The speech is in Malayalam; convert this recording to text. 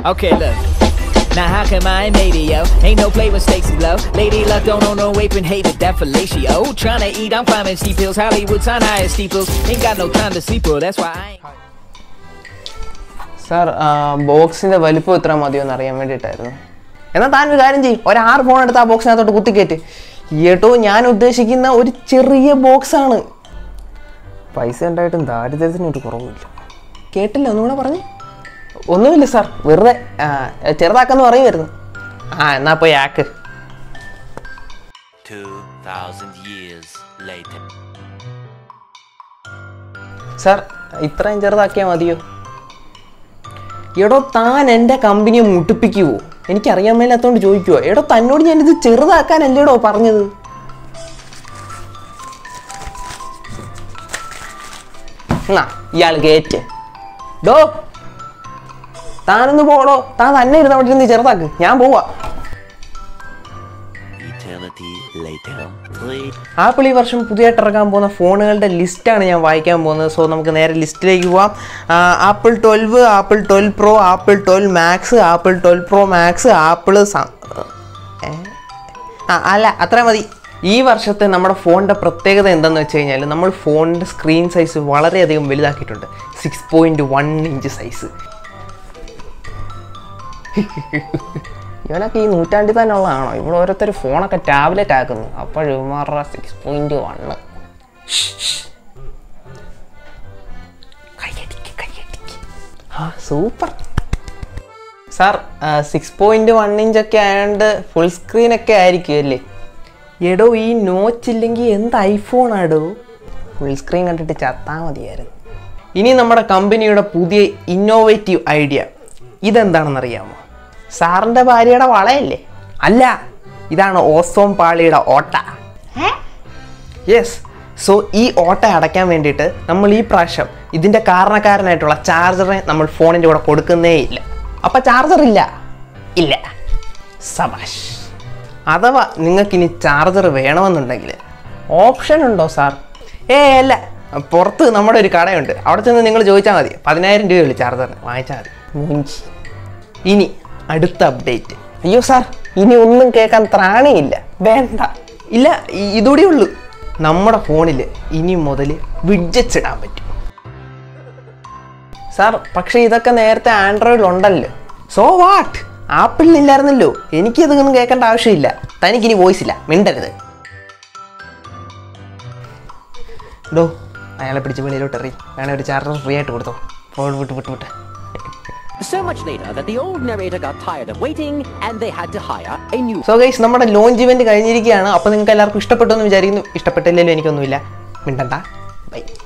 Okay, look. Now how come I ain't made it, yo? Ain't no play with stakes is low. Lady luck don't know no rape and hate it, that fellatio. Tryna eat, I'm climbing steep hills. Hollywood's on higher steeples. Ain't got no time to sleep, bro. That's why I ain't. Sir ബോക്സിന്റെ വലിപ്പം എത്ര മതിയോ എന്ന് അറിയാൻ വേണ്ടിയിട്ടായിരുന്നു എന്നാൽ താൻ ഒരു കാര്യം ചെയ്യും ഒരു ആറ് ഫോൺ എടുത്ത് ആ ബോക്സിനകത്തോട്ട് കുത്തിക്കയറ്റ് ഏട്ടോ ഞാൻ ഉദ്ദേശിക്കുന്ന ഒരു ചെറിയ ബോക്സ് ആണ് പൈസ ഉണ്ടായിട്ടും ദാരിദ്ര്യത്തിന് ഒരു കുറവില്ല കേട്ടില്ല ഒന്നുകൂടെ പറഞ്ഞു ഒന്നുമില്ല സാർ വെറുതെ ആ, ചെറുതാക്കെന്ന് പറയുമായിരുന്നു ആ എന്നാ പോയി ആക്ക് 2,000 years later. സാർ ഇത്രയും ചെറുതാക്കിയാൽ മതിയോ എടോ താൻ എൻ്റെ കമ്പനിയെ മുട്ടിപ്പിക്കുവോ എനിക്കറിയാൻ മേലാത്തോണ്ട് ചോദിക്കുവോ എടോ തന്നോട് ഞാനിത് ചെറുതാക്കാനല്ലേടോ പറഞ്ഞത് എന്നാ ഇയാൾ കേറ്റ് ഡോ താനൊന്ന് പോടോ താൻ തന്നെ ഇരുന്ന് അവിടെ ഇരുന്ന് ചെറുതാക്ക് ഞാൻ പോവാ Eternity later. Three. ആപ്പിൾ ഈ വർഷം പുതിയതായിട്ട് ഇറങ്ങാൻ പോകുന്ന ഫോണുകളുടെ ലിസ്റ്റാണ് ഞാൻ വായിക്കാൻ പോകുന്നത് സോ നമുക്ക് നേരെ ലിസ്റ്റിലേക്ക് പോവാം Apple twelve Apple twelve pro Apple twelve max Apple twelve pro max Apple ആ അല്ല അത്ര മതി ഈ വർഷത്തെ നമ്മുടെ ഫോണിൻ്റെ പ്രത്യേകത എന്താണെന്ന് വെച്ച് കഴിഞ്ഞാൽ നമ്മൾ ഫോണിൻ്റെ സ്ക്രീൻ സൈസ് വളരെയധികം വലുതാക്കിയിട്ടുണ്ട് six point one inch size ഇവനൊക്കെ ഈ നൂറ്റാണ്ടിൽ തന്നെ ഉള്ളതാണോ ഇവിടെ ഓരോരുത്തർ ഫോണൊക്കെ ടാബ്ലറ്റ് ആക്കുന്നു അപ്പോൾ ഇവന്മാരുടെ സിക്സ് പോയിന്റ് വണ്ണ് ആ super sir six point one ഇഞ്ചൊക്കെ ആയതുകൊണ്ട് ഫുൾ സ്ക്രീനൊക്കെ ആയിരിക്കും അല്ലേ എടോ ഈ നോച്ച് ഇല്ലെങ്കിൽ എന്ത് ഐഫോണാടോ ഫുൾ സ്ക്രീൻ കണ്ടിട്ട് ചത്താ മതിയായിരുന്നു ഇനി നമ്മുടെ കമ്പനിയുടെ പുതിയ ഇന്നോവേറ്റീവ് ഐഡിയ ഇതെന്താണെന്നറിയാമോ സാറിൻ്റെ ഭാര്യയുടെ വളയല്ലേ അല്ല ഇതാണ് ഓസോം പാളിയുടെ ഓട്ട യെസ് സോ ഈ ഓട്ട അടയ്ക്കാൻ വേണ്ടിയിട്ട് നമ്മൾ ഈ പ്രാവശ്യം ഇതിൻ്റെ കാരണക്കാരനായിട്ടുള്ള ചാർജറെ നമ്മൾ ഫോണിൻ്റെ കൂടെ കൊടുക്കുന്നേ ഇല്ല അപ്പം ചാർജർ ഇല്ല ഇല്ല സബാഷ് അഥവാ നിങ്ങൾക്കിനി ചാർജർ വേണമെന്നുണ്ടെങ്കിൽ ഓപ്ഷൻ ഉണ്ടോ സാർ ഏ അല്ല പുറത്ത് നമ്മുടെ ഒരു കടയുണ്ട് അവിടെ ചെന്ന് നിങ്ങൾ ചോദിച്ചാൽ മതി പതിനായിരം രൂപയുള്ളൂ ചാർജറിന് വാങ്ങിച്ചാൽ മതി മൂഞ്ചി ഇനി അടുത്ത അപ്ഡേറ്റ് അയ്യോ സാർ ഇനി ഒന്നും കേൾക്കാൻ ത്രാണിയില്ല വേണ്ട ഇല്ല ഇ- ഇതൂടെ ഉള്ളൂ നമ്മുടെ ഫോണിൽ ഇനി മുതൽ വിഡ്ജറ്റ്സ് ഇടാൻ പറ്റും സാർ പക്ഷേ ഇതൊക്കെ നേരത്തെ ആൻഡ്രോയിഡിൽ ഉണ്ടല്ലോ സോ വാട്ട് ആപ്പിളിൽ ഇല്ലായിരുന്നല്ലോ എനിക്കിതൊന്നും കേൾക്കേണ്ട ആവശ്യമില്ല തനിക്കിനി വോയിസ് ഇല്ല മിണ്ടരുത് ഡോ അയാളെ പിടിച്ച് വെളിയിലോട്ട് എറി വേണേ ഒരു ചാർജർ ഫ്രീ ആയിട്ട് കൊടുത്തോ ഫോൺ വിട്ട് വിട്ട് വിട്ട് So much later that the old narrator got tired of waiting and they had to hire a new so guys നമ്മുടെ ലോഞ്ച് ഇവന്റ് കഴിഞ്ഞിരിക്കുകയാണ് അപ്പോൾ നിങ്ങൾക്ക് എല്ലാവർക്കും ഇഷ്ടപ്പെട്ടു എന്ന് വിചാരിക്കുന്നു ഇഷ്ടപ്പെട്ടില്ലെങ്കിലും എനിക്കൊന്നുമില്ല മിണ്ടണ്ട ബൈ